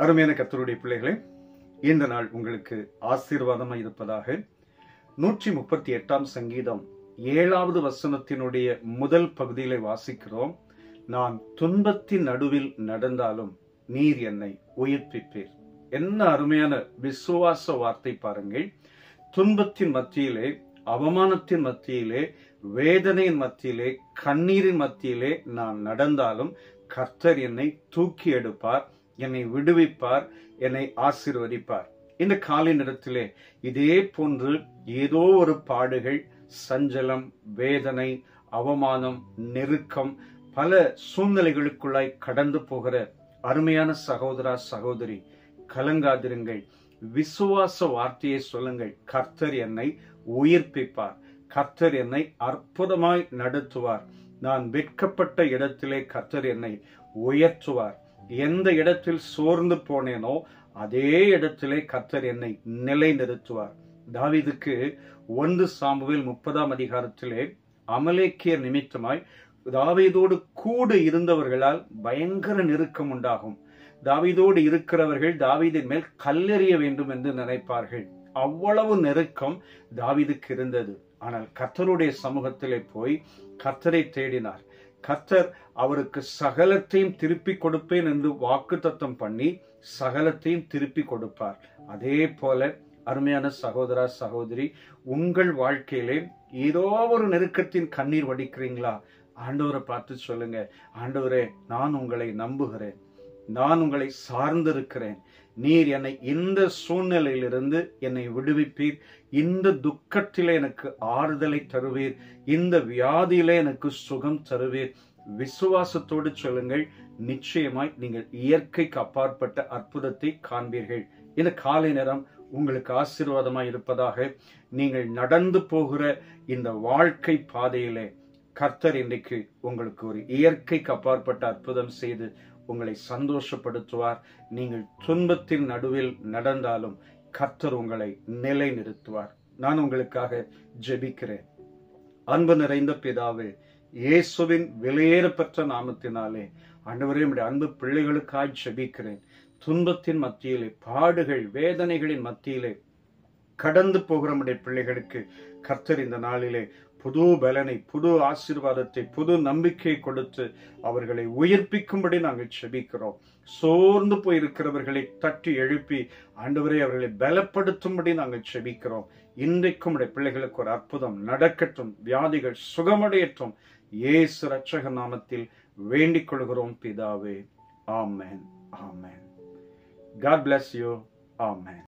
அருமையான கர்த்தருடைய பிள்ளைகளே இந்த நாள் உங்களுக்கு ஆசீர்வாதமாக இருப்பதாக நூற்றி முப்பத்தி எட்டாம் சங்கீதம் ஏழாவது வசனத்தினுடைய முதல் பகுதியிலே வாசிக்கிறோம் நான் துன்பத்தின் நடுவில் நடந்தாலும் நீர் என்னை உயிர்ப்பிப்பீர் என்ன அருமையான விசுவாச வார்த்தை பாருங்கள் துன்பத்தின் மத்தியிலே அவமானத்தின் மத்தியிலே வேதனையின் மத்தியிலே கண்ணீரின் மத்தியிலே நான் நடந்தாலும் கர்த்தர் என்னை தூக்கி எடுப்பார் என்னை விடுவிப்பார் என்னை ஆசீர்வதிப்பார் இந்த காலை நேரத்திலே இதே போன்று ஏதோ ஒரு பாடுகள் சஞ்சலம் வேதனை அவமானம் நெருக்கம் பல சூழ்நிலைகளுக்குள்ளாய் கடந்து போகிற அருமையான சகோதரா சகோதரி கலங்காதிருங்கள் விசுவாச வார்த்தையை சொல்லுங்கள் கர்த்தர் என்னை உயிர்ப்பிப்பார் கர்த்தர் என்னை அற்புதமாய் நடத்துவார் நான் வெட்கப்பட்ட இடத்திலே கர்த்தர் என்னை உயர்த்துவார் எந்த இடத்தில் சோர்ந்து போனேனோ அதே இடத்திலே கர்த்தர் என்னை நிலைநிறுத்துவார் தாவீதுக்கு ஒன்று சாமுவேல் முப்பதாம் அதிகாரத்திலே அமலேக்கிய நிமித்தமாய் தாவீதோடு கூடு இருந்தவர்களால் பயங்கர நெருக்கம் உண்டாகும் தாவீதோடு இருக்கிறவர்கள் தாவீதின் மேல் கல்லெறிய வேண்டும் என்று நினைப்பார்கள் அவ்வளவு நெருக்கம் தாவீதுக்கு இருந்தது ஆனால் கர்த்தருடைய சமூகத்திலே போய் கர்த்தரை தேடினார் கர்த்தர் அவருக்கு சகலத்தையும் திருப்பி கொடுப்பேன் என்று வாக்கு தத்தம் பண்ணி சகலத்தையும் திருப்பி கொடுப்பார் அதே போல அருமையான சகோதரா சகோதரி உங்கள் வாழ்க்கையிலே ஏதோ ஒரு நெருக்கத்தின் கண்ணீர் வடிக்கிறீங்களா ஆண்டவரை பார்த்து சொல்லுங்க ஆண்டவரே நான் உங்களை நம்புகிறேன் நான் உங்களை சார்ந்திருக்கிறேன் நீர் என்னை இந்த சூழ்நிலையிலிருந்து என்னை விடுவிப்பீர் இந்த துக்கத்திலே எனக்கு ஆறுதலை தருவீர் இந்த வியாதியிலே எனக்கு சுகம் தருவீர் விசுவாசத்தோடு சொல்லுங்கள் நிச்சயமாய் நீங்கள் இயற்கைக்கு அப்பாற்பட்ட அற்புதத்தை காண்பீர்கள் இந்த காலை நேரம் உங்களுக்கு ஆசீர்வாதமாய் இருப்பதாக நீங்கள் நடந்து போகிற இந்த வாழ்க்கை பாதையிலே கர்த்தர் இன்றைக்கு உங்களுக்கு ஒரு இயற்கைக்கு அப்பாற்பட்ட அற்புதம் செய்து உங்களை சந்தோஷப்படுத்துவார் நீங்கள் துன்பத்தின் நடுவில் நடந்தாலும் கர்த்தர் உங்களை நிலை நிறுத்துவார் நான் உங்களுக்காக ஜெபிக்கிறேன் அன்பு நிறைந்த பிதாவே இயேசுவின் விலையேறப்பெற்ற நாமத்தினாலே ஆண்டவரே நம்முடைய அன்பு பிள்ளைகளுக்காய் ஜெபிக்கிறேன் துன்பத்தின் மத்தியிலே பாடுகள் வேதனைகளின் மத்தியிலே கடந்து போகிற நம்முடைய பிள்ளைகளுக்கு கர்த்தர் இந்த நாளிலே புது பலனை புது ஆசீர்வாதத்தை புது நம்பிக்கையை கொடுத்து அவர்களை உயிர்ப்பிக்கும்படி நாங்கள் செபிக்கிறோம் சோர்ந்து போயிருக்கிறவர்களை தட்டி எழுப்பி ஆண்டவரை அவர்களை பலப்படுத்தும்படி நாங்கள் செபிக்கிறோம் இன்றைக்கும் உடைய பிள்ளைகளுக்கு ஒரு அற்புதம் நடக்கட்டும் வியாதிகள் சுகமடையட்டும் இயேசு ரட்சக நாமத்தில் வேண்டிக் கொள்கிறோம் பிதாவே ஆமேன் ஆமேன் God bless you. Amen.